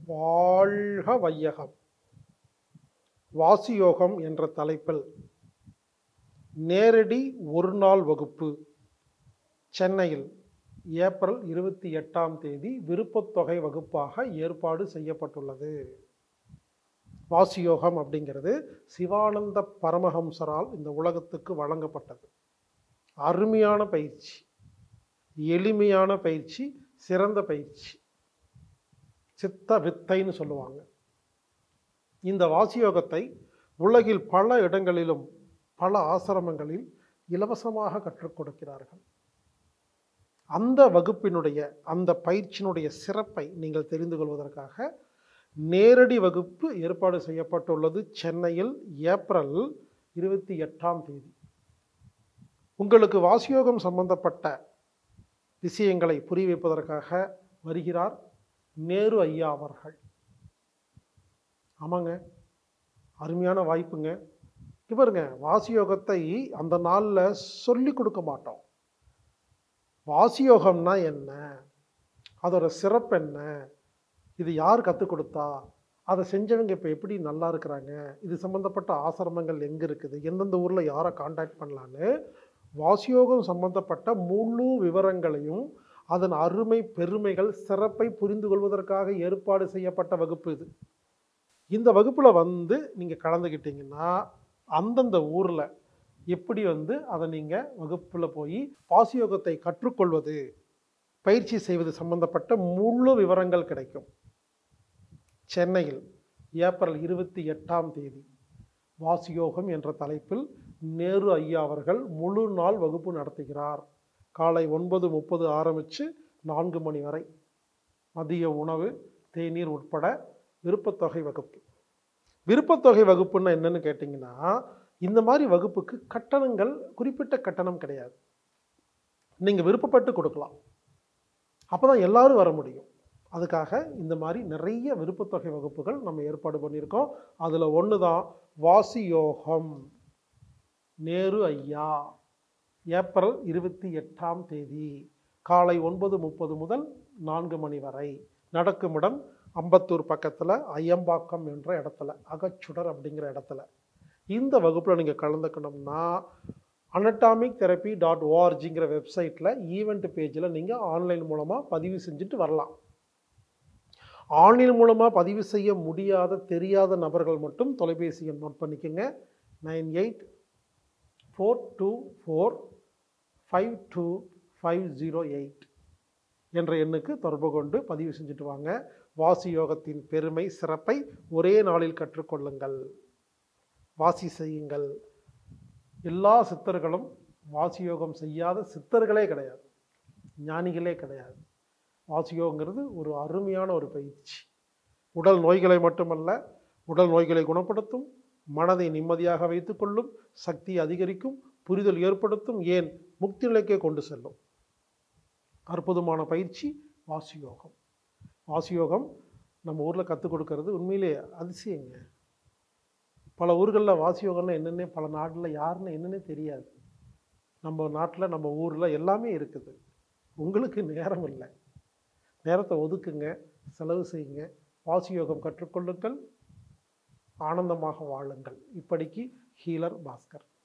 வாழ்க வையகம் வாசியோகம் என்ற தலைப்பில் நேரடி ஒரு நாள் வகுப்பு சென்னையில் ஏப்ரல் இருபத்தி எட்டாம் தேதி விருப்பத்தொகை வகுப்பாக ஏற்பாடு செய்யப்பட்டுள்ளது வாசியோகம் அப்படிங்கிறது சிவானந்த பரமஹம்சரால் இந்த உலகத்துக்கு வழங்கப்பட்டது அருமையான பயிற்சி எளிமையான பயிற்சி சிறந்த பயிற்சி சித்த வித்தைன்னு சொல்லுவாங்க இந்த வாசியோகத்தை உலகில் பல இடங்களிலும் பல ஆசிரமங்களில் இலவசமாக கற்றுக் கொடுக்கிறார்கள் அந்த வகுப்பினுடைய அந்த பயிற்சியினுடைய சிறப்பை நீங்கள் தெரிந்து கொள்வதற்காக நேரடி வகுப்பு ஏற்பாடு செய்யப்பட்டுள்ளது சென்னையில் ஏப்ரல் இருபத்தி எட்டாம் தேதி உங்களுக்கு வாசியோகம் சம்பந்தப்பட்ட விஷயங்களை புரிய வைப்பதற்காக வருகிறார் நேரு ஐயா அவர்கள் ஆமாங்க அருமையான வாய்ப்புங்க இவருங்க வாசியோகத்தை அந்த நாளில் சொல்லி கொடுக்க மாட்டோம் வாசியோகம்னா என்ன அதோட சிறப்பு என்ன இது யார் கற்றுக் கொடுத்தா அதை செஞ்சவங்க இப்போ எப்படி நல்லா இருக்கிறாங்க இது சம்மந்தப்பட்ட ஆசிரமங்கள் எங்கே இருக்குது எந்தெந்த ஊரில் யாரை காண்டாக்ட் பண்ணலான்னு வாசியோகம் சம்பந்தப்பட்ட முழு விவரங்களையும் அதன் அருமை பெருமைகள் சிறப்பை புரிந்து கொள்வதற்காக ஏற்பாடு செய்யப்பட்ட வகுப்பு இது இந்த வகுப்பில் வந்து நீங்கள் கலந்துக்கிட்டீங்கன்னா அந்தந்த ஊரில் எப்படி வந்து அதை நீங்கள் வகுப்பில் போய் வாசியோகத்தை கற்றுக்கொள்வது பயிற்சி செய்வது சம்பந்தப்பட்ட முழு விவரங்கள் கிடைக்கும் சென்னையில் ஏப்ரல் இருபத்தி எட்டாம் தேதி வாசியோகம் என்ற தலைப்பில் நேரு ஐயா அவர்கள் முழு நாள் வகுப்பு நடத்துகிறார் காலை ஒன்பது முப்பது ஆரம்பித்து நான்கு மணி வரை மதிய உணவு தேநீர் உட்பட விருப்பத்தொகை வகுப்பு விருப்பத்தொகை வகுப்புன்னா என்னன்னு கேட்டிங்கன்னா இந்த மாதிரி வகுப்புக்கு கட்டணங்கள் குறிப்பிட்ட கட்டணம் கிடையாது நீங்கள் விருப்பப்பட்டு கொடுக்கலாம் அப்போ தான் எல்லாரும் வர முடியும் அதுக்காக இந்த மாதிரி நிறைய விருப்பத்தொகை வகுப்புகள் நம்ம ஏற்பாடு பண்ணியிருக்கோம் அதில் ஒன்று தான் வாசியோகம் நேரு ஐயா ஏப்ரல் இருபத்தி எட்டாம் தேதி காலை ஒன்பது முப்பது முதல் நான்கு மணி வரை நடக்கும் இடம் அம்பத்தூர் பக்கத்தில் ஐயம்பாக்கம் என்ற இடத்துல அகச்சுடர் அப்படிங்கிற இடத்துல இந்த வகுப்பில் நீங்கள் கலந்துக்கணும்னா அனட்டாமிக் தெரப்பி டாட் ஓஆர்ஜிங்கிற வெப்சைட்டில் ஈவெண்ட் பேஜில் நீங்கள் ஆன்லைன் மூலமாக பதிவு செஞ்சுட்டு வரலாம் ஆன்லைன் மூலமாக பதிவு செய்ய முடியாத தெரியாத நபர்கள் மட்டும் தொலைபேசி எண் நோட் பண்ணிக்கோங்க nine eight four two four five two five zero eight என்ற எண்ணுக்கு தொடர்பு கொண்டு பதிவு செஞ்சுட்டு வாங்க வாசி யோகத்தின் பெருமை சிறப்பை ஒரே நாளில் கற்றுக்கொள்ளுங்கள் வாசி செய்யுங்கள் எல்லா சித்தர்களும் வாசியோகம் செய்யாத சித்தர்களே கிடையாது ஞானிகளே கிடையாது வாசியோகங்கிறது ஒரு அருமையான ஒரு பயிற்சி உடல் நோய்களை மட்டுமல்ல உடல் நோய்களை குணப்படுத்தும் மனதை நிம்மதியாக வைத்துக்கொள்ளும் சக்தி அதிகரிக்கும் புரிதல் ஏற்படுத்தும் ஏன் முக்தி நிலைக்கே கொண்டு செல்லும் அற்புதமான பயிற்சி வாசியோகம் வாசியோகம் நம்ம ஊரில் கற்றுக் கொடுக்கறது உண்மையிலே அதிசயங்க பல ஊர்களில் வாசியோகம்னா என்னென்ன பல நாட்டில் யாருன்னு என்னன்னே தெரியாது நம்ம நாட்டில் நம்ம ஊரில் எல்லாமே இருக்குது உங்களுக்கு நேரம் இல்லை நேரத்தை ஒதுக்குங்க செலவு செய்யுங்க வாசியோகம் கற்றுக்கொள்ளுங்கள் ஆனந்தமாக வாழுங்கள் இப்படிக்கு ஹீலர் பாஸ்கர்